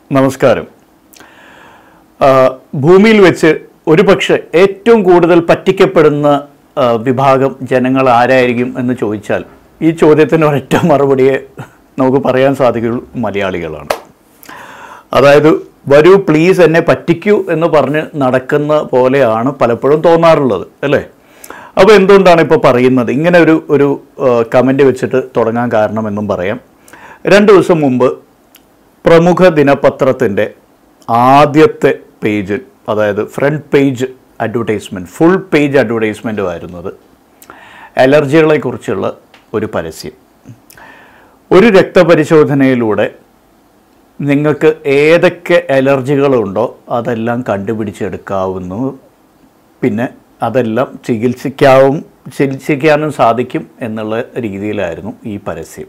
നമസ്കാരം ആ, ഭൂമിയിൽ വെച്ച് ഒരുപക്ഷെ ഏറ്റവും കൂടുതൽ പറ്റിക്കപ്പെടുന്ന ആ, വിഭാഗം ജനങ്ങൾ ആരായിരിക്കും എന്ന് ചോദിച്ചാൽ ഈ ചോദ്യത്തിന് ഒരൊറ്റ മറുപടിയെ നമുക്ക് പറയാൻ സാധിക്കുള്ളൂ മലയാളികളാണ് അതായത് വരൂ പ്ലീസ് എന്നെ പറ്റിക്കൂ എന്ന് പറഞ്ഞ് നടക്കുന്ന പോലെയാണ് പലപ്പോഴും തോന്നാറുള്ളത് അല്ലേ അപ്പോൾ എന്തുകൊണ്ടാണ് ഇപ്പോൾ പറയുന്നത് ഇങ്ങനെ ഒരു ഒരു കമൻ്റ് വെച്ചിട്ട് തുടങ്ങാൻ കാരണമെന്നും പറയാം രണ്ട് ദിവസം മുമ്പ് പ്രമുഖ ദിനപത്രത്തിൻ്റെ ആദ്യത്തെ പേജിൽ അതായത് front page advertisement full page അഡ്വർടൈസ്മെൻറ്റും ആയിരുന്നത് അലർജികളെക്കുറിച്ചുള്ള ഒരു പരസ്യം ഒരു രക്തപരിശോധനയിലൂടെ നിങ്ങൾക്ക് ഏതൊക്കെ അലർജികളുണ്ടോ അതെല്ലാം കണ്ടുപിടിച്ചെടുക്കാവുന്നു പിന്നെ അതെല്ലാം ചികിത്സിക്കാവും ചികിത്സിക്കാനും സാധിക്കും എന്നുള്ള രീതിയിലായിരുന്നു ഈ പരസ്യം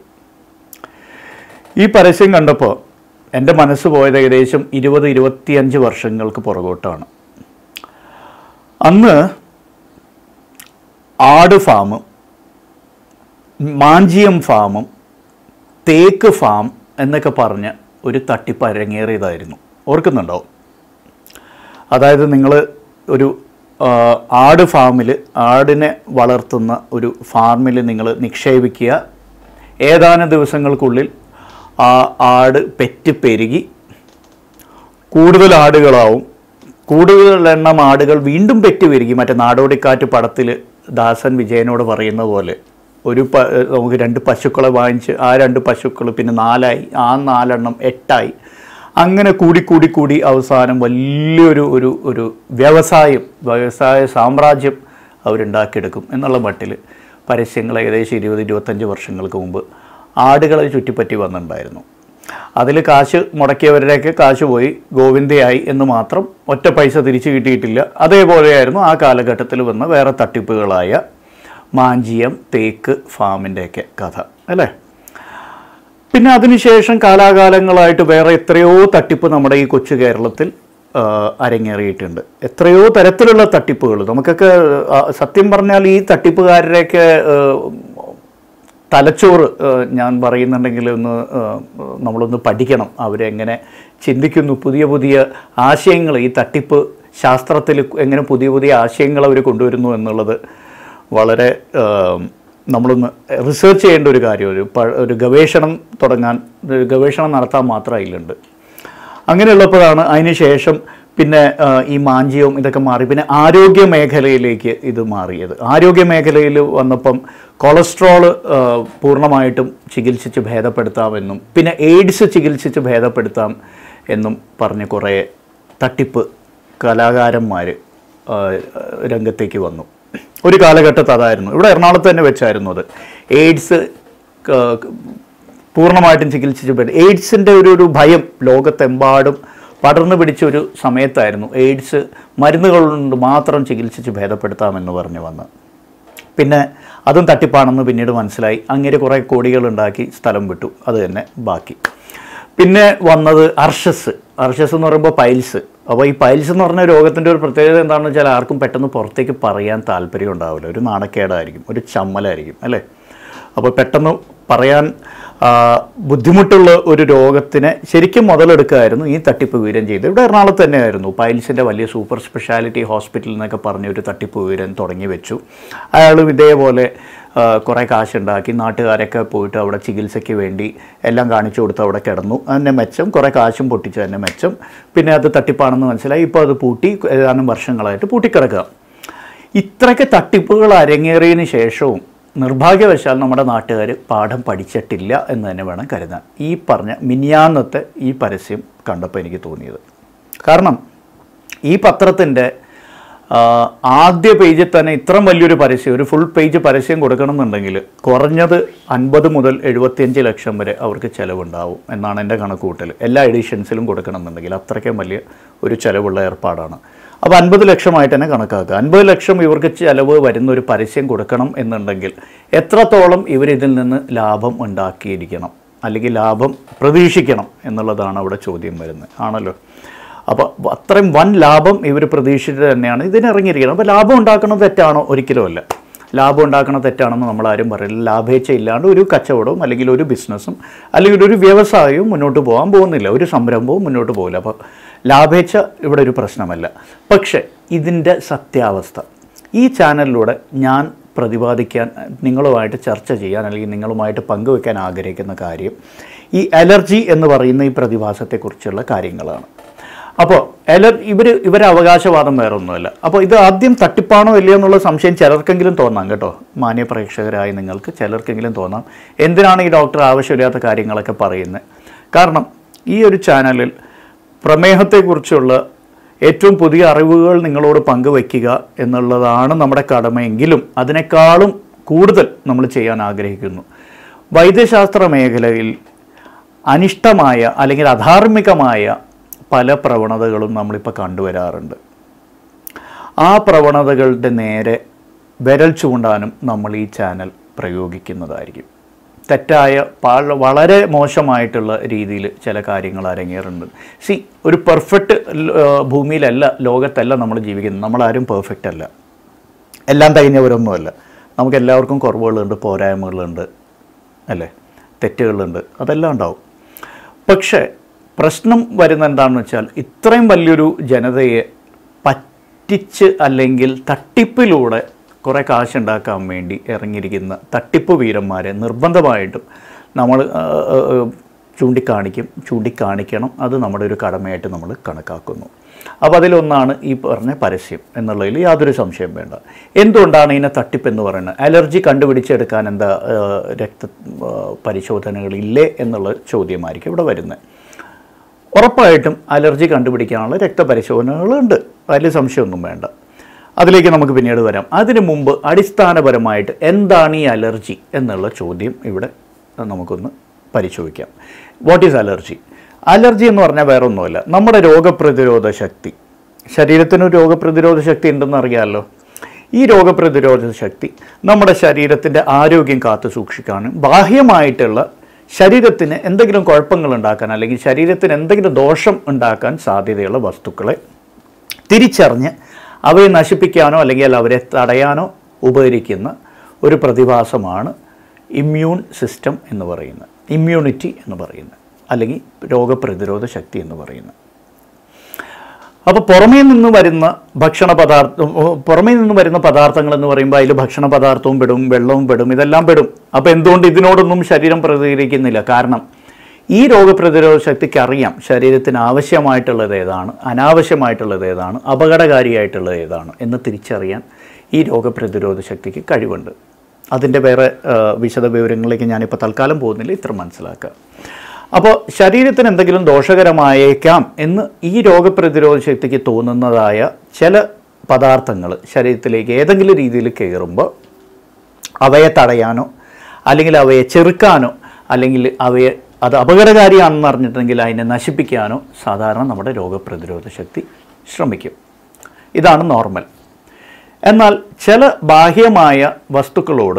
ഈ പരസ്യം കണ്ടപ്പോൾ എൻ്റെ മനസ്സ് പോയത് ഏകദേശം ഇരുപത് ഇരുപത്തിയഞ്ച് വർഷങ്ങൾക്ക് പുറകോട്ടാണ് അന്ന് ആട് ഫാമും മാഞ്ചിയം ഫാമും തേക്ക് ഫാം എന്നൊക്കെ പറഞ്ഞ് ഒരു തട്ടിപ്പ് അരങ്ങേറിയതായിരുന്നു ഓർക്കുന്നുണ്ടോ അതായത് നിങ്ങൾ ഒരു ആ, ആട് ഫാമിൽ ആടിനെ വളർത്തുന്ന ഒരു ഫാമിൽ നിങ്ങൾ നിക്ഷേപിക്കുക ഏതാനും ദിവസങ്ങൾക്കുള്ളിൽ ആ ആട് പെറ്റ് പെരുകി കൂടുതൽ ആടുകളാവും കൂടുതൽ എണ്ണം ആടുകൾ വീണ്ടും പെറ്റ് പെരുകി മറ്റേ നാടോടിക്കാറ്റ് പടത്തിൽ ദാസൻ വിജയനോട് പറയുന്ന പോലെ ഒരു പ നമുക്ക് രണ്ട് പശുക്കളെ വാങ്ങിച്ച് ആ രണ്ട് പശുക്കൾ പിന്നെ നാലായി ആ നാലെണ്ണം എട്ടായി അങ്ങനെ കൂടി കൂടി കൂടി അവസാനം വലിയൊരു ഒരു ഒരു വ്യവസായം വ്യവസായ സാമ്രാജ്യം അവരുണ്ടാക്കിയെടുക്കും എന്നുള്ള മട്ടിൽ പരസ്യങ്ങൾ ഏകദേശം ഇരുപത് ഇരുപത്തഞ്ച് വർഷങ്ങൾക്ക് മുമ്പ് ആടുകളെ ചുറ്റിപ്പറ്റി വന്നിട്ടുണ്ടായിരുന്നു അതിൽ കാശ് മുടക്കിയവരുടെയൊക്കെ കാശ് പോയി ഗോവിന്ദയായി എന്ന് മാത്രം ഒറ്റ പൈസ തിരിച്ചു കിട്ടിയിട്ടില്ല അതേപോലെയായിരുന്നു ആ കാലഘട്ടത്തിൽ വന്ന വേറെ തട്ടിപ്പുകളായ മാഞ്ചിയം തേക്ക് ഫാമിൻ്റെയൊക്കെ കഥ അല്ലേ പിന്നെ അതിനുശേഷം കാലാകാലങ്ങളായിട്ട് വേറെ എത്രയോ തട്ടിപ്പ് നമ്മുടെ ഈ കൊച്ചു കേരളത്തിൽ ആ, അരങ്ങേറിയിട്ടുണ്ട് എത്രയോ തരത്തിലുള്ള തട്ടിപ്പുകൾ നമുക്കൊക്കെ ആ, സത്യം പറഞ്ഞാൽ ഈ തട്ടിപ്പുകാരുടെയൊക്കെ ആ, തലച്ചോറ് ആ, ഞാൻ പറയുന്നുണ്ടെങ്കിൽ ഒന്ന് ആ, നമ്മളൊന്ന് പഠിക്കണം അവരെങ്ങനെ ചിന്തിക്കുന്നു പുതിയ പുതിയ ആശയങ്ങൾ ഈ തട്ടിപ്പ് ശാസ്ത്രത്തിൽ എങ്ങനെ പുതിയ പുതിയ ആശയങ്ങൾ അവർ കൊണ്ടുവരുന്നു എന്നുള്ളത് വളരെ ആ, നമ്മളൊന്ന് റിസർച്ച് ചെയ്യേണ്ട ഒരു കാര്യം ഒരു പ- ഒരു ഗവേഷണം തുടങ്ങാൻ ഒരു ഗവേഷണം നടത്താൻ മാത്രം അതിലുണ്ട് അങ്ങനെയുള്ളപ്പോഴാണ് അതിന് ശേഷം പിന്നെ ആ, ഈ മാഞ്ചിയവും ഇതൊക്കെ മാറി പിന്നെ ആരോഗ്യ മേഖലയിലേക്ക് ഇത് മാറിയത് ആരോഗ്യ മേഖലയിൽ വന്നപ്പം കൊളസ്ട്രോൾ പൂർണ്ണമായിട്ടും ചികിത്സിച്ച് ഭേദപ്പെടുത്താമെന്നും പിന്നെ എയ്ഡ്സ് ചികിത്സിച്ച് ഭേദപ്പെടുത്താം എന്നും പറഞ്ഞ് കുറേ തട്ടിപ്പ് കലാകാരന്മാർ രംഗത്തേക്ക് വന്നു ഒരു കാലഘട്ടത്ത് അതായിരുന്നു ഇവിടെ എറണാകുളത്ത് തന്നെ വെച്ചായിരുന്നു അത് എയ്ഡ്സ് ക- പൂർണ്ണമായിട്ടും ചികിത്സിച്ച് പെട്ട് എയ്ഡ്സിൻ്റെ ഒരു ഒരു ഭയം ലോകത്തെമ്പാടും പടർന്നു പിടിച്ച ഒരു സമയത്തായിരുന്നു എയ്ഡ്സ് മരുന്നുകൾ കൊണ്ട് മാത്രം ചികിത്സിച്ച് ഭേദപ്പെടുത്താമെന്ന് പറഞ്ഞു വന്ന് പിന്നെ അതും തട്ടിപ്പാണെന്ന് പിന്നീട് മനസ്സിലായി അങ്ങനെ കുറേ കോടികൾ ഉണ്ടാക്കി സ്ഥലം വിട്ടു അത് തന്നെ ബാക്കി പിന്നെ വന്നത് അർഷസ് അർഷസ് എന്ന് പറയുമ്പോൾ പൈൽസ് അപ്പോൾ ഈ പൈൽസ് എന്ന് പറഞ്ഞ രോഗത്തിൻ്റെ ഒരു പ്രത്യേകത എന്താണെന്ന് വെച്ചാൽ ആർക്കും പെട്ടെന്ന് പുറത്തേക്ക് പറയാൻ താല്പര്യം ഉണ്ടാവില്ല ഒരു നാണക്കേടായിരിക്കും ഒരു ചമ്മലായിരിക്കും അല്ലേ അപ്പോൾ പെട്ടെന്ന് പറയാൻ ആ, ബുദ്ധിമുട്ടുള്ള ഒരു രോഗത്തിനെ ശരിക്കും മുതലെടുക്കുകയായിരുന്നു ഈ തട്ടിപ്പ് വീരൻ ചെയ്തത് ഇവിടെ എറണാകുളത്ത് തന്നെയായിരുന്നു പൈൽസിൻ്റെ വലിയ സൂപ്പർ സ്പെഷ്യാലിറ്റി ഹോസ്പിറ്റൽ എന്നൊക്കെ പറഞ്ഞ ഒരു തട്ടിപ്പ് വീരൻ തുടങ്ങി വെച്ചു അയാളും ഇതേപോലെ ആ, കുറേ കാശുണ്ടാക്കി നാട്ടുകാരൊക്കെ പോയിട്ട് അവിടെ ചികിത്സയ്ക്ക് വേണ്ടി എല്ലാം കാണിച്ചു കൊടുത്ത് അവിടെ കിടന്നു അതിൻ്റെ മെച്ചം കുറേ കാശും പൊട്ടിച്ചു തന്നെ മെച്ചം പിന്നെ അത് തട്ടിപ്പാണെന്ന് മനസ്സിലായി ഇപ്പോൾ അത് പൂട്ടി ഏതാനും വർഷങ്ങളായിട്ട് പൂട്ടിക്കിടക്കുക ഇത്രയ്ക്ക് തട്ടിപ്പുകൾ അരങ്ങേറിയതിന് ശേഷവും നിർഭാഗ്യവശാൽ നമ്മുടെ നാട്ടുകാർ പാഠം പഠിച്ചിട്ടില്ല എന്ന് തന്നെ വേണം കരുതാൻ ഈ പറഞ്ഞ മിനിയാന്നത്തെ ഈ പരസ്യം കണ്ടപ്പോൾ എനിക്ക് തോന്നിയത് കാരണം ഈ പത്രത്തിൻ്റെ ആ, ആദ്യ പേജിൽ തന്നെ ഇത്രയും വലിയൊരു പരസ്യം ഒരു ഫുൾ പേജ് പരസ്യം കൊടുക്കണമെന്നുണ്ടെങ്കിൽ കുറഞ്ഞത് അൻപത് മുതൽ എഴുപത്തിയഞ്ച് ലക്ഷം വരെ അവർക്ക് ചിലവുണ്ടാവും എന്നാണ് എൻ്റെ കണക്കുകൂട്ടൽ എല്ലാ എഡിഷൻസിലും കൊടുക്കണമെന്നുണ്ടെങ്കിൽ അത്രയ്ക്കും വലിയ ഒരു ചിലവുള്ള ഏർപ്പാടാണ് അപ്പോൾ അൻപത് ലക്ഷമായിട്ട് തന്നെ കണക്കാക്കുക അൻപത് ലക്ഷം ഇവർക്ക് ചിലവ് വരുന്ന ഒരു പരസ്യം കൊടുക്കണം എന്നുണ്ടെങ്കിൽ എത്രത്തോളം ഇവരിതിൽ നിന്ന് ലാഭം ഉണ്ടാക്കിയിരിക്കണം അല്ലെങ്കിൽ ലാഭം പ്രതീക്ഷിക്കണം എന്നുള്ളതാണ് അവിടെ ചോദ്യം വരുന്നത് ആണല്ലോ അപ്പോൾ അത്രയും വൻ ലാഭം ഇവർ പ്രതീക്ഷിച്ചിട്ട് തന്നെയാണ് ഇതിനിറങ്ങിയിരിക്കുന്നത് അപ്പോൾ ലാഭം ഉണ്ടാക്കുന്നത് തെറ്റാണോ ഒരിക്കലുമല്ല ലാഭം ഉണ്ടാക്കണ തെറ്റാണെന്ന് നമ്മൾ ആരും പറയില്ല ലാഭേച്ഛ ഇല്ലാണ്ട് ഒരു കച്ചവടവും അല്ലെങ്കിൽ ഒരു ബിസിനസ്സും അല്ലെങ്കിൽ ഒരു വ്യവസായവും മുന്നോട്ട് പോകാൻ പോകുന്നില്ല ഒരു സംരംഭവും മുന്നോട്ട് പോകില്ല അപ്പോൾ ലാഭേച്ഛ ഇവിടെ ഒരു പ്രശ്നമല്ല പക്ഷേ ഇതിൻ്റെ സത്യാവസ്ഥ ഈ ചാനലിലൂടെ ഞാൻ പ്രതിപാദിക്കാൻ നിങ്ങളുമായിട്ട് ചർച്ച ചെയ്യാൻ അല്ലെങ്കിൽ നിങ്ങളുമായിട്ട് പങ്കുവെക്കാൻ ആഗ്രഹിക്കുന്ന കാര്യം ഈ അലർജി എന്ന് പറയുന്ന ഈ പ്രതിഭാസത്തെക്കുറിച്ചുള്ള കാര്യങ്ങളാണ് അപ്പോൾ അലർ ഇവർ ഇവരെ അവകാശവാദം വേറെ ഒന്നുമല്ല അപ്പോൾ ഇത് ആദ്യം തട്ടിപ്പാണോ ഇല്ലയോ എന്നുള്ള സംശയം ചിലർക്കെങ്കിലും തോന്നാം കേട്ടോ മാന്യ പ്രേക്ഷകരായ നിങ്ങൾക്ക് ചിലർക്കെങ്കിലും തോന്നാം എന്തിനാണ് ഈ ഡോക്ടർ ആവശ്യമില്ലാത്ത കാര്യങ്ങളൊക്കെ പറയുന്നത് കാരണം ഈ ഒരു ചാനലിൽ പ്രമേഹത്തെക്കുറിച്ചുള്ള ഏറ്റവും പുതിയ അറിവുകൾ നിങ്ങളോട് പങ്കുവയ്ക്കുക എന്നുള്ളതാണ് നമ്മുടെ കടമയെങ്കിലും അതിനേക്കാളും കൂടുതൽ നമ്മൾ ചെയ്യാൻ ആഗ്രഹിക്കുന്നു വൈദ്യശാസ്ത്ര മേഖലയിൽ അനിഷ്ടമായ അല്ലെങ്കിൽ അധാർമികമായ പല പ്രവണതകളും നമ്മളിപ്പോൾ കണ്ടുവരാറുണ്ട് ആ പ്രവണതകളുടെ നേരെ വിരൽ ചൂണ്ടാനും നമ്മൾ ഈ ചാനൽ പ്രയോഗിക്കുന്നതായിരിക്കും തെറ്റായ പാ- വളരെ മോശമായിട്ടുള്ള രീതിയിൽ ചില കാര്യങ്ങൾ അരങ്ങേറുന്നുണ്ട് സി ഒരു പെർഫെക്റ്റ് ഭൂമിയിലല്ല ലോകത്തല്ല നമ്മൾ ജീവിക്കുന്നത് നമ്മളാരും പെർഫെക്റ്റ് അല്ല എല്ലാം തികഞ്ഞവരൊന്നുമല്ല നമുക്ക് എല്ലാവർക്കും കുറവുകളുണ്ട് പോരായ്മകളുണ്ട് അല്ലേ തെറ്റുകളുണ്ട് അതെല്ലാം ഉണ്ടാവും പക്ഷേ പ്രശ്നം വരുന്ന എന്താണെന്ന് വെച്ചാൽ ഇത്രയും വലിയൊരു ജനതയെ പറ്റിച്ച് അല്ലെങ്കിൽ തട്ടിപ്പിലൂടെ കുറേ കാശുണ്ടാക്കാൻ വേണ്ടി ഇറങ്ങിയിരിക്കുന്ന തട്ടിപ്പ് വീരന്മാരെ നിർബന്ധമായിട്ടും നമ്മൾ ആ, ആ, ആ, ചൂണ്ടിക്കാണിക്കും ചൂണ്ടിക്കാണിക്കണം അത് നമ്മുടെ ഒരു കടമയായിട്ട് നമ്മൾ കണക്കാക്കുന്നു അപ്പോൾ അതിലൊന്നാണ് ഈ പറഞ്ഞ പരസ്യം എന്നുള്ളതിൽ യാതൊരു സംശയം വേണ്ട എന്തുകൊണ്ടാണ് ഇതിനെ തട്ടിപ്പ് എന്ന് പറയുന്നത് അലർജി കണ്ടുപിടിച്ചെടുക്കാൻ എന്താ ആ, രക്ത ആ, പരിശോധനകളില്ലേ എന്നുള്ള ചോദ്യമായിരിക്കും ഇവിടെ വരുന്നത് ഉറപ്പായിട്ടും അലർജി കണ്ടുപിടിക്കാനുള്ള രക്തപരിശോധനകളുണ്ട് അതിൽ സംശയമൊന്നും വേണ്ട അതിലേക്ക് നമുക്ക് പിന്നീട് വരാം അതിനു മുമ്പ് അടിസ്ഥാനപരമായിട്ട് എന്താണ് ഈ അലർജി എന്നുള്ള ചോദ്യം ഇവിടെ നമുക്കൊന്ന് പരിശോധിക്കാം വാട്ട് ഈസ് അലർജി അലർജി എന്ന് പറഞ്ഞാൽ വേറെ ഒന്നുമല്ല നമ്മുടെ രോഗപ്രതിരോധ ശക്തി ശരീരത്തിന് രോഗപ്രതിരോധ ശക്തി ഉണ്ടെന്ന് അറിയാമല്ലോ ഈ രോഗപ്രതിരോധ ശക്തി നമ്മുടെ ശരീരത്തിൻ്റെ ആരോഗ്യം കാത്തു സൂക്ഷിക്കാനും ബാഹ്യമായിട്ടുള്ള ശരീരത്തിന് എന്തെങ്കിലും കുഴപ്പങ്ങൾ ഉണ്ടാക്കാൻ അല്ലെങ്കിൽ ശരീരത്തിന് എന്തെങ്കിലും ദോഷം ഉണ്ടാക്കാൻ സാധ്യതയുള്ള വസ്തുക്കളെ തിരിച്ചറിഞ്ഞ് അവയെ നശിപ്പിക്കാനോ അല്ലെങ്കിൽ അവരെ തടയാനോ ഉപകരിക്കുന്ന ഒരു പ്രതിഭാസമാണ് ഇമ്മ്യൂൺ സിസ്റ്റം എന്ന് പറയുന്നത് ഇമ്മ്യൂണിറ്റി എന്ന് പറയുന്നത് അല്ലെങ്കിൽ രോഗപ്രതിരോധ ശക്തി എന്ന് പറയുന്നത് അപ്പോൾ പുറമേ നിന്ന് വരുന്ന ഭക്ഷണ പദാർത്ഥം പുറമേ നിന്ന് വരുന്ന പദാർത്ഥങ്ങൾ എന്ന് പറയുമ്പോൾ അതിൽ ഭക്ഷണ പദാർത്ഥവും പെടും വെള്ളവും പെടും ഇതെല്ലാം പെടും അപ്പോൾ എന്തുകൊണ്ട് ഇതിനോടൊന്നും ശരീരം പ്രതികരിക്കുന്നില്ല കാരണം ഈ രോഗപ്രതിരോധ ശക്തിക്ക് അറിയാം ശരീരത്തിന് ആവശ്യമായിട്ടുള്ളത് ഏതാണ് അനാവശ്യമായിട്ടുള്ളത് ഏതാണ് അപകടകാരിയായിട്ടുള്ളത് ഏതാണ് എന്ന് തിരിച്ചറിയാൻ ഈ രോഗപ്രതിരോധ ശക്തിക്ക് കഴിവുണ്ട് അതിൻ്റെ വേറെ ആ, വിശദ വിവരങ്ങളിലേക്ക് ഞാനിപ്പോൾ തൽക്കാലം പോകുന്നില്ല ഇത്ര മനസ്സിലാക്കുക അപ്പോൾ ശരീരത്തിന് എന്തെങ്കിലും ദോഷകരമായേക്കാം എന്ന് ഈ രോഗപ്രതിരോധ ശക്തിക്ക് തോന്നുന്നതായ ചില പദാർത്ഥങ്ങൾ ശരീരത്തിലേക്ക് ഏതെങ്കിലും രീതിയിൽ കയറുമ്പോൾ അവയെ തടയാനോ അല്ലെങ്കിൽ അവയെ ചെറുക്കാനോ അല്ലെങ്കിൽ അവയെ അത് അപകടകാരിയാണെന്ന് അറിഞ്ഞിട്ടുണ്ടെങ്കിൽ അതിനെ നശിപ്പിക്കാനോ സാധാരണ നമ്മുടെ രോഗപ്രതിരോധ ശക്തി ശ്രമിക്കും ഇതാണ് നോർമൽ എന്നാൽ ചില ബാഹ്യമായ വസ്തുക്കളോട്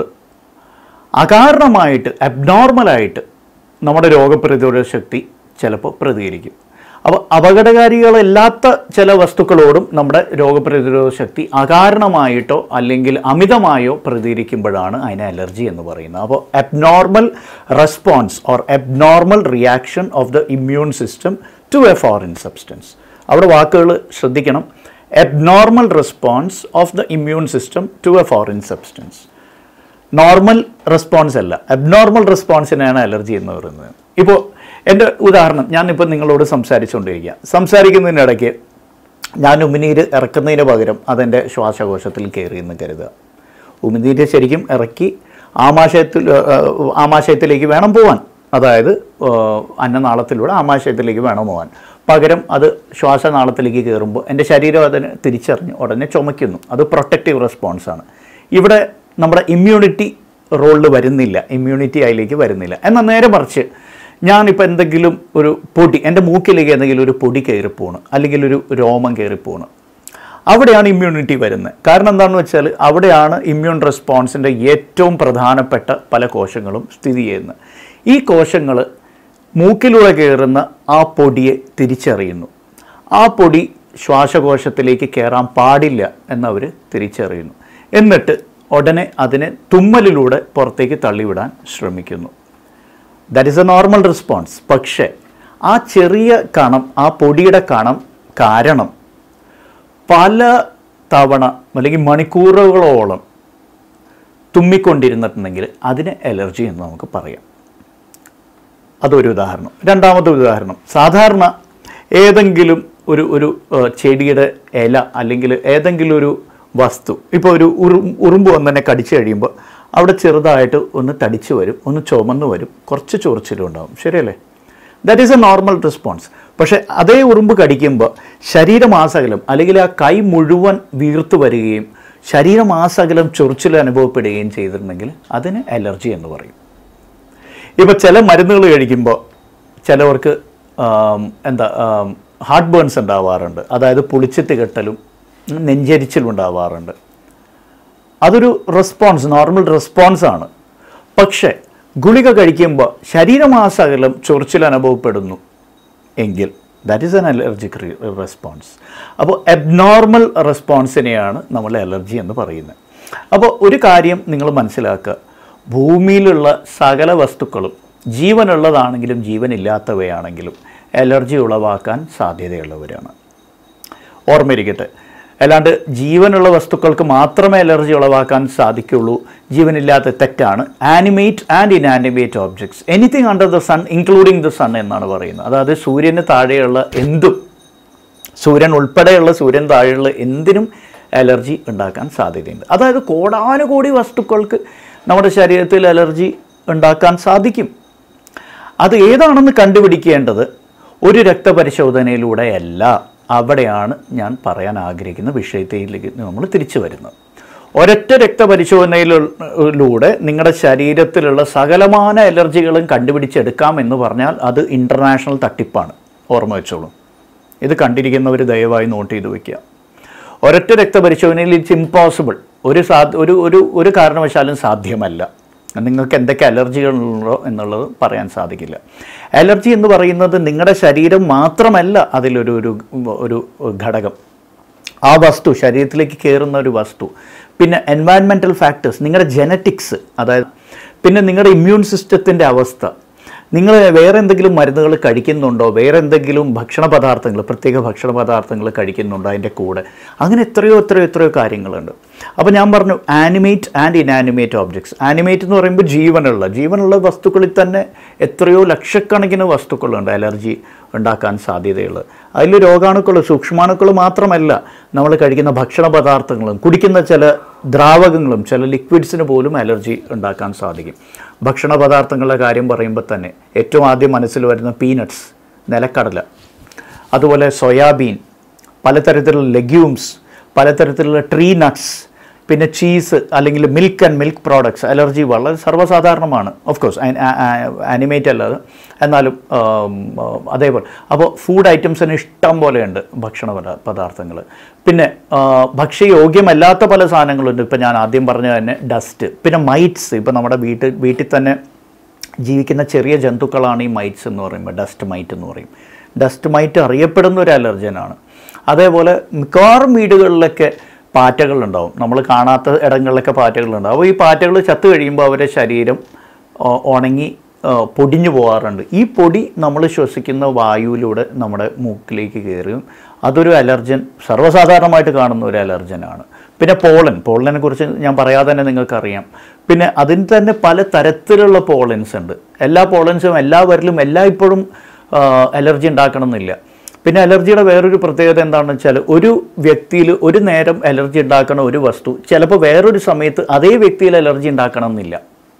അകാരണമായിട്ട് അബ്നോർമലായിട്ട് നമ്മുടെ രോഗപ്രതിരോധ ശക്തി ചിലപ്പോൾ പ്രതികരിക്കും അപ്പോൾ അപകടകാരികളല്ലാത്ത ചില വസ്തുക്കളോടും നമ്മുടെ രോഗപ്രതിരോധ ശക്തി അകാരണമായിട്ടോ അല്ലെങ്കിൽ അമിതമായോ പ്രതികരിക്കുമ്പോഴാണ് അതിനെ അലർജി എന്ന് പറയുന്നത് അപ്പോൾ abnormal response or abnormal reaction of the immune system to a foreign substance അവിടെ വാക്കുകൾ ശ്രദ്ധിക്കണം abnormal response of the immune system to a foreign substance normal response അല്ല അബ്നോർമൽ റെസ്പോൺസിനാണ് അലർജി എന്ന് പറയുന്നത് ഇപ്പോൾ എൻ്റെ ഉദാഹരണം ഞാനിപ്പോൾ നിങ്ങളോട് സംസാരിച്ചുകൊണ്ടിരിക്കുക സംസാരിക്കുന്നതിനിടയ്ക്ക് ഞാൻ ഉമിനീര് ഇറക്കുന്നതിന് പകരം അതെൻ്റെ ശ്വാസകോശത്തിൽ കയറി എന്ന് കരുതുക ഉമിനീര് ശരിക്കും ഇറക്കി ആമാശയത്തിൽ ഏഹ്, ആമാശയത്തിലേക്ക് വേണം പോവാൻ അതായത് ഏഹ്, അന്നനാളത്തിലൂടെ ആമാശയത്തിലേക്ക് വേണം പോകാൻ പകരം അത് ശ്വാസനാളത്തിലേക്ക് കയറുമ്പോൾ എൻ്റെ ശരീരം അതിനെ തിരിച്ചറിഞ്ഞ് ഉടനെ ചുമയ്ക്കുന്നു അത് പ്രൊട്ടക്റ്റീവ് റെസ്പോൺസാണ് ഇവിടെ നമ്മുടെ ഇമ്മ്യൂണിറ്റി റോളിൽ വരുന്നില്ല ഇമ്മ്യൂണിറ്റി അതിലേക്ക് വരുന്നില്ല എന്നാൽ നേരെ മറിച്ച് ഞാനിപ്പോൾ എന്തെങ്കിലും ഒരു പൊടി എൻ്റെ മൂക്കിലേക്ക് എന്തെങ്കിലും ഒരു പൊടി കയറിപ്പോണ് അല്ലെങ്കിൽ ഒരു രോമം കയറിപ്പോണ് അവിടെയാണ് ഇമ്മ്യൂണിറ്റി വരുന്നത് കാരണം എന്താണെന്ന് വെച്ചാൽ അവിടെയാണ് ഇമ്മ്യൂൺ റെസ്പോൺസിൻ്റെ ഏറ്റവും പ്രധാനപ്പെട്ട പല കോശങ്ങളും സ്ഥിതി ചെയ്യുന്നത് ഈ കോശങ്ങൾ മൂക്കിലൂടെ കയറുന്ന ആ പൊടിയെ തിരിച്ചറിയുന്നു ആ പൊടി ശ്വാസകോശത്തിലേക്ക് കയറാൻ പാടില്ല എന്നവർ തിരിച്ചറിയുന്നു എന്നിട്ട് ഉടനെ അതിനെ തുമ്മലിലൂടെ പുറത്തേക്ക് തള്ളിവിടാൻ ശ്രമിക്കുന്നു that is a normal response പക്ഷേ ആ ചെറിയ കണം ആ പൊടിയുടെ കണം കാരണം പല തവണ അല്ലെങ്കിൽ മണിക്കൂറുകളോളം തുമ്മിക്കൊണ്ടിരുന്നിട്ടുണ്ടെങ്കിൽ അതിന് അലർജി എന്ന് നമുക്ക് പറയാം അതൊരു ഉദാഹരണം രണ്ടാമത്തെ ഉദാഹരണം സാധാരണ ഏതെങ്കിലും ഒരു ഒരു ഏഹ്, ചെടിയുടെ ഇല അല്ലെങ്കിൽ ഏതെങ്കിലും ഒരു വസ്തു ഇപ്പോൾ ഒരു ഉറു ഉറുമ്പ് വന്ന് തന്നെ കടിച്ചു കഴിയുമ്പോൾ അവിടെ ചെറുതായിട്ട് ഒന്ന് തടിച്ചു വരും ഒന്ന് ചുമന്ന് വരും കുറച്ച് ചൊറിച്ചിലും ഉണ്ടാവും ശരിയല്ലേ that is a normal response പക്ഷേ അതേ ഉറുമ്പ് കടിക്കുമ്പോൾ ശരീരമാസകലം അല്ലെങ്കിൽ ആ കൈ മുഴുവൻ വീർത്ത് വരികയും ശരീരമാസകലം ചൊറിച്ചിൽ അനുഭവപ്പെടുകയും ചെയ്തിട്ടുണ്ടെങ്കിൽ അതിന് അലർജി എന്ന് പറയും ഇപ്പോൾ ചില മരുന്നുകൾ കഴിക്കുമ്പോൾ ചിലവർക്ക് ആം, എന്താ ഹാർട്ട് ബേൺസ് ഉണ്ടാവാറുണ്ട് അതായത് പുളിച്ചിട്ട് കെട്ടലും ഉം, നെഞ്ചരിച്ചിലും ഉണ്ടാവാറുണ്ട് അതൊരു റെസ്പോൺസ് നോർമൽ റെസ്പോൺസ് ആണ് പക്ഷേ ഗുളിക കഴിക്കുമ്പോൾ ശരീരമാസകലം ചൊറിച്ചിൽ അനുഭവപ്പെടുന്നു എങ്കിൽ that is an allergic response അപ്പോൾ എബ്നോർമൽ റെസ്പോൺസിനെയാണ് നമ്മൾ അലർജി എന്ന് പറയുന്നത് അപ്പോൾ ഒരു കാര്യം നിങ്ങൾ മനസ്സിലാക്കുക ഭൂമിയിലുള്ള സകല വസ്തുക്കളും ജീവനുള്ളതാണെങ്കിലും ജീവനില്ലാത്തവയാണെങ്കിലും അലർജി ഉളവാക്കാൻ സാധ്യതയുള്ളവരാണ് ഓർമ്മയിരിക്കട്ടെ അല്ലാണ്ട് ജീവനുള്ള വസ്തുക്കൾക്ക് മാത്രമേ അലർജി ഉളവാക്കാൻ സാധിക്കുള്ളൂ ജീവനില്ലാത്ത തെറ്റാണ് animate and inanimate objects anything under the sun including the sun എന്നാണ് പറയുന്നത് അതായത് സൂര്യന് താഴെയുള്ള എന്തും സൂര്യൻ ഉൾപ്പെടെയുള്ള സൂര്യൻ താഴെയുള്ള എന്തിനും അലർജി ഉണ്ടാക്കാൻ സാധ്യതയുണ്ട് അതായത് കോടാനുകോടി വസ്തുക്കൾക്ക് നമ്മുടെ ശരീരത്തിൽ അലർജി ഉണ്ടാക്കാൻ സാധിക്കും അത് ഏതാണെന്ന് കണ്ടുപിടിക്കേണ്ടത് ഒരു രക്തപരിശോധനയിലൂടെയല്ല അവിടെയാണ് ഞാൻ പറയാൻ ആഗ്രഹിക്കുന്ന വിഷയത്തിലേക്ക് നമ്മൾ തിരിച്ചു വരുന്നത് ഒരൊറ്റ രക്തപരിശോധനയിലൂടെ നിങ്ങളുടെ ശരീരത്തിലുള്ള സകലമാന അലർജികളും കണ്ടുപിടിച്ചെടുക്കാം എന്ന് പറഞ്ഞാൽ അത് ഇൻ്റർനാഷണൽ തട്ടിപ്പാണ് ഓർമ്മ വെച്ചോളൂ ഇത് കണ്ടിരിക്കുന്നവർ ദയവായി നോട്ട് ചെയ്ത് വയ്ക്കുക ഒരൊറ്റ രക്തപരിശോധനയിൽ ഇറ്റ്സ് ഇമ്പോസിബിൾ ഒരു സാ ഒരു ഒരു ഒരു കാരണവശാലും സാധ്യമല്ല നിങ്ങൾക്ക് എന്തൊക്കെ അലർജികളുണ്ടോ എന്നുള്ളത് പറയാൻ സാധിക്കില്ല അലർജി എന്ന് പറയുന്നത് നിങ്ങളുടെ ശരീരം മാത്രമല്ല അതിലൊരു ഒരു ഒരു ഘടകം ആ വസ്തു ശരീരത്തിലേക്ക് കയറുന്ന ഒരു വസ്തു പിന്നെ എൻവയൺമെൻറ്റൽ ഫാക്ടേഴ്സ് നിങ്ങളുടെ ജനറ്റിക്സ് അതായത് പിന്നെ നിങ്ങളുടെ ഇമ്മ്യൂൺ സിസ്റ്റത്തിൻ്റെ അവസ്ഥ നിങ്ങൾ വേറെ എന്തെങ്കിലും മരുന്നുകൾ കഴിക്കുന്നുണ്ടോ വേറെ എന്തെങ്കിലും ഭക്ഷണ പദാർത്ഥങ്ങൾ പ്രത്യേക ഭക്ഷണ പദാർത്ഥങ്ങൾ കഴിക്കുന്നുണ്ടോ അതിൻ്റെ കൂടെ അങ്ങനെ എത്രയോ എത്രയോ എത്രയോ കാര്യങ്ങളുണ്ട് അപ്പോൾ ഞാൻ പറഞ്ഞു animate and inanimate objects animate എന്ന് പറയുമ്പോൾ ജീവനുള്ള ജീവനുള്ള വസ്തുക്കളിൽ തന്നെ എത്രയോ ലക്ഷക്കണക്കിന് വസ്തുക്കളുണ്ട് അലർജി ഉണ്ടാക്കാൻ സാധ്യതയുള്ളത് അതിൽ രോഗാണുക്കൾ സൂക്ഷ്മാണുക്കൾ മാത്രമല്ല നമ്മൾ കഴിക്കുന്ന ഭക്ഷണ പദാർത്ഥങ്ങളും കുടിക്കുന്ന ചില ദ്രാവകങ്ങളും ചില ലിക്വിഡ്സിന് പോലും അലർജി ഉണ്ടാക്കാൻ സാധിക്കും ഭക്ഷണ പദാർത്ഥങ്ങളുടെ കാര്യം പറയുമ്പോൾ തന്നെ ഏറ്റവും ആദ്യം മനസ്സിൽ വരുന്ന പീനട്സ് നിലക്കടല അതുപോലെ സോയാബീൻ പലതരത്തിലുള്ള ലെഗ്യൂംസ് പലതരത്തിലുള്ള ട്രീ നട്ട്സ് പിന്നെ ചീസ് അല്ലെങ്കിൽ milk and milk products allergy വളരെ സർവ്വസാധാരണമാണ് ഓഫ് കോഴ്സ് ആനിമേറ്റ് അല്ലാതെ എന്നാലും ആം, ആ, അതേപോലെ അപ്പോൾ ഫുഡ് ഐറ്റംസിന് ഇഷ്ടം പോലെയുണ്ട് ഭക്ഷണ പദാ- പദാർത്ഥങ്ങൾ പിന്നെ ആ, ഭക്ഷ്യയോഗ്യമല്ലാത്ത പല സാധനങ്ങളുണ്ട് ഇപ്പം ഞാൻ ആദ്യം പറഞ്ഞ തന്നെ ഡസ്റ്റ് പിന്നെ മൈറ്റ്സ് ഇപ്പം നമ്മുടെ വീട്ടിൽ വീട്ടിൽ തന്നെ ജീവിക്കുന്ന ചെറിയ ജന്തുക്കളാണ് ഈ മൈറ്റ്സ് എന്ന് പറയുമ്പോൾ ഡസ്റ്റ് മൈറ്റ് എന്ന് പറയും ഡസ്റ്റ് മൈറ്റ് അറിയപ്പെടുന്ന ഒരു അലർജനാണ് അതേപോലെ മിക്കവാറും വീടുകളിലൊക്കെ പാറ്റകളുണ്ടാവും നമ്മൾ കാണാത്ത ഇടങ്ങളിലൊക്കെ പാറ്റകളുണ്ടാവും അപ്പോൾ ഈ പാറ്റകൾ ചത്തു കഴിയുമ്പോൾ അവരുടെ ശരീരം ആ, ഉണങ്ങി ആ, പൊടിഞ്ഞു പോകാറുണ്ട് ഈ പൊടി നമ്മൾ ശ്വസിക്കുന്ന വായുവിലൂടെ നമ്മുടെ മൂക്കിലേക്ക് കയറുകയും അതൊരു അലർജൻ സർവ്വസാധാരണമായിട്ട് കാണുന്ന ഒരു അലർജനാണ് പിന്നെ പോളൻ പോളനെ കുറിച്ച് ഞാൻ പറയാതെ തന്നെ നിങ്ങൾക്കറിയാം പിന്നെ അതിന് തന്നെ പല തരത്തിലുള്ള പോളൻസ് ഉണ്ട് എല്ലാ പോളൻസും എല്ലാവരിലും എല്ലായ്പ്പോഴും ആ, അലർജി ഉണ്ടാക്കണമെന്നില്ല പിന്നെ അലർജിയുടെ വേറൊരു പ്രത്യേകത എന്താണെന്ന് വെച്ചാൽ ഒരു വ്യക്തിയിൽ ഒരു നേരം അലർജി ഉണ്ടാക്കുന്ന ഒരു വസ്തു ചിലപ്പോൾ വേറൊരു സമയത്ത് അതേ വ്യക്തിയിൽ അലർജി ഉണ്ടാക്കണമെന്നില്ല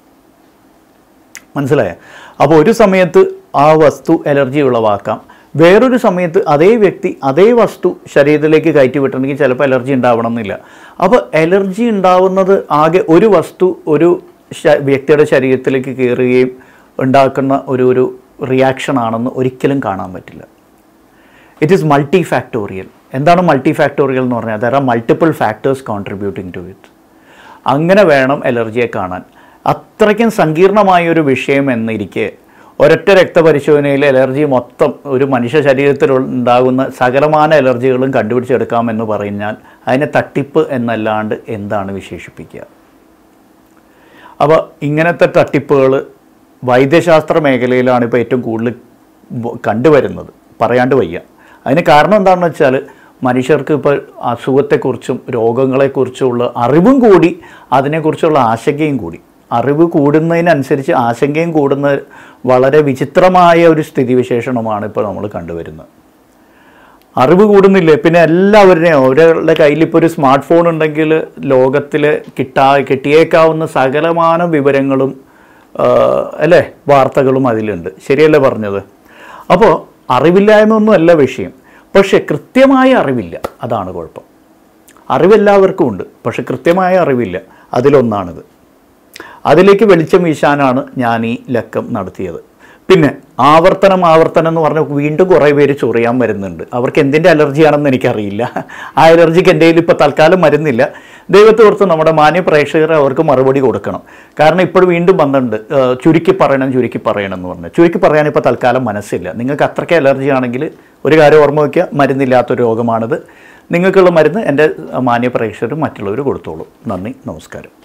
മനസ്സിലായോ അപ്പോൾ ഒരു സമയത്ത് ആ വസ്തു അലർജി ഉളവാക്കാം വേറൊരു സമയത്ത് അതേ വ്യക്തി അതേ വസ്തു ശരീരത്തിലേക്ക് കയറ്റി വിട്ടിട്ടുണ്ടെങ്കിൽ ചിലപ്പോൾ അലർജി ഉണ്ടാവണമെന്നില്ല അപ്പോൾ അലർജി ഉണ്ടാവുന്നത് ആകെ ഒരു വസ്തു ഒരു ശ- വ്യക്തിയുടെ ശരീരത്തിലേക്ക് കയറുകയും ഉണ്ടാക്കുന്ന ഒരു ഒരു റിയാക്ഷൻ ആണെന്ന് ഒരിക്കലും കാണാൻ പറ്റില്ല ഇറ്റ് ഈസ് മൾട്ടി ഫാക്ടോറിയൽ എന്താണ് മൾട്ടി ഫാക്ടോറിയൽ എന്ന് പറഞ്ഞാൽ there are multiple factors contributing to it അങ്ങനെ വേണം അലർജിയെ കാണാൻ അത്രയ്ക്കും സങ്കീർണമായ ഒരു വിഷയം എന്നിരിക്കെ ഒരൊറ്റ രക്തപരിശോധനയിൽ അലർജി മൊത്തം ഒരു മനുഷ്യ ശരീരത്തിൽ ഉണ്ടാകുന്ന സകലമാന അലർജികളും കണ്ടുപിടിച്ചെടുക്കാമെന്ന് പറഞ്ഞാൽ അതിനെ തട്ടിപ്പ് എന്നല്ലാണ്ട് എന്താണ് വിശേഷിപ്പിക്കുക അപ്പോൾ ഇങ്ങനത്തെ തട്ടിപ്പുകൾ വൈദ്യശാസ്ത്ര മേഖലയിലാണ് ഇപ്പോൾ ഏറ്റവും കൂടുതൽ വ- കണ്ടുവരുന്നത് പറയാണ്ട് വയ്യ അതിന് കാരണം എന്താണെന്ന് വെച്ചാൽ മനുഷ്യർക്ക് ഇപ്പോൾ അസുഖത്തെക്കുറിച്ചും രോഗങ്ങളെക്കുറിച്ചുള്ള അറിവും കൂടി അതിനെക്കുറിച്ചുള്ള ആശങ്കയും കൂടി അറിവ് കൂടുന്നതിനനുസരിച്ച് ആശങ്കയും കൂടുന്ന വളരെ വിചിത്രമായ ഒരു സ്ഥിതിവിശേഷണമാണ് ഇപ്പോൾ നമ്മൾ കണ്ടുവരുന്നത് അറിവ് കൂടുന്നില്ലേ പിന്നെ എല്ലാവരുടെയും അവരുടെ കയ്യിൽ ഇപ്പോൾ ഒരു സ്മാർട്ട് ഫോൺ ഉണ്ടെങ്കിൽ ലോകത്തിൽ കിട്ടാ കിട്ടിയേക്കാവുന്ന സകലമാന വിവരങ്ങളും ആ, അല്ലേ വാർത്തകളും അതിലുണ്ട് ശരിയല്ലേ പറഞ്ഞത് അപ്പോൾ അറിവില്ലായ്മ ഒന്നും അല്ല വിഷയം പക്ഷേ കൃത്യമായ അറിവില്ല അതാണ് കുഴപ്പം അറിവെല്ലാവർക്കും ഉണ്ട് പക്ഷെ കൃത്യമായ അറിവില്ല അതിലൊന്നാണിത് അതിലേക്ക് വെളിച്ചം വീശാനാണ് ഞാൻ ഈ ലക്കം നടത്തിയത് പിന്നെ ആവർത്തനം ആവർത്തനം എന്ന് പറഞ്ഞാൽ വീണ്ടും കുറേ പേര് ചൊറിയാൻ വരുന്നുണ്ട് അവർക്ക് എന്തിൻ്റെ അലർജിയാണെന്ന് എനിക്കറിയില്ല ആ അലർജിക്ക് എൻ്റെ കയ്യിൽ ഇപ്പോൾ തൽക്കാലം മരുന്നില്ല ദൈവത്തെ ഓർത്ത് നമ്മുടെ മാന്യ പ്രേക്ഷകർ അവർക്ക് മറുപടി കൊടുക്കണം കാരണം ഇപ്പോൾ വീണ്ടും വന്നിട്ടുണ്ട് ഏഹ് ചുരുക്കി പറയണം ചുരുക്കി പറയണം എന്ന് പറഞ്ഞ് ചുരുക്കി പറയാൻ ഇപ്പോൾ തൽക്കാലം മനസ്സില്ല നിങ്ങൾക്ക് അത്രയ്ക്ക് അലർജി ആണെങ്കിൽ ഒരു കാര്യം ഓർമ്മ വയ്ക്കുക മരുന്നില്ലാത്തൊരു രോഗമാണിത് നിങ്ങൾക്കുള്ള മരുന്ന് എൻ്റെ മാന്യ പ്രേക്ഷകർ മറ്റുള്ളവർ കൊടുത്തോളൂ നന്ദി നമസ്കാരം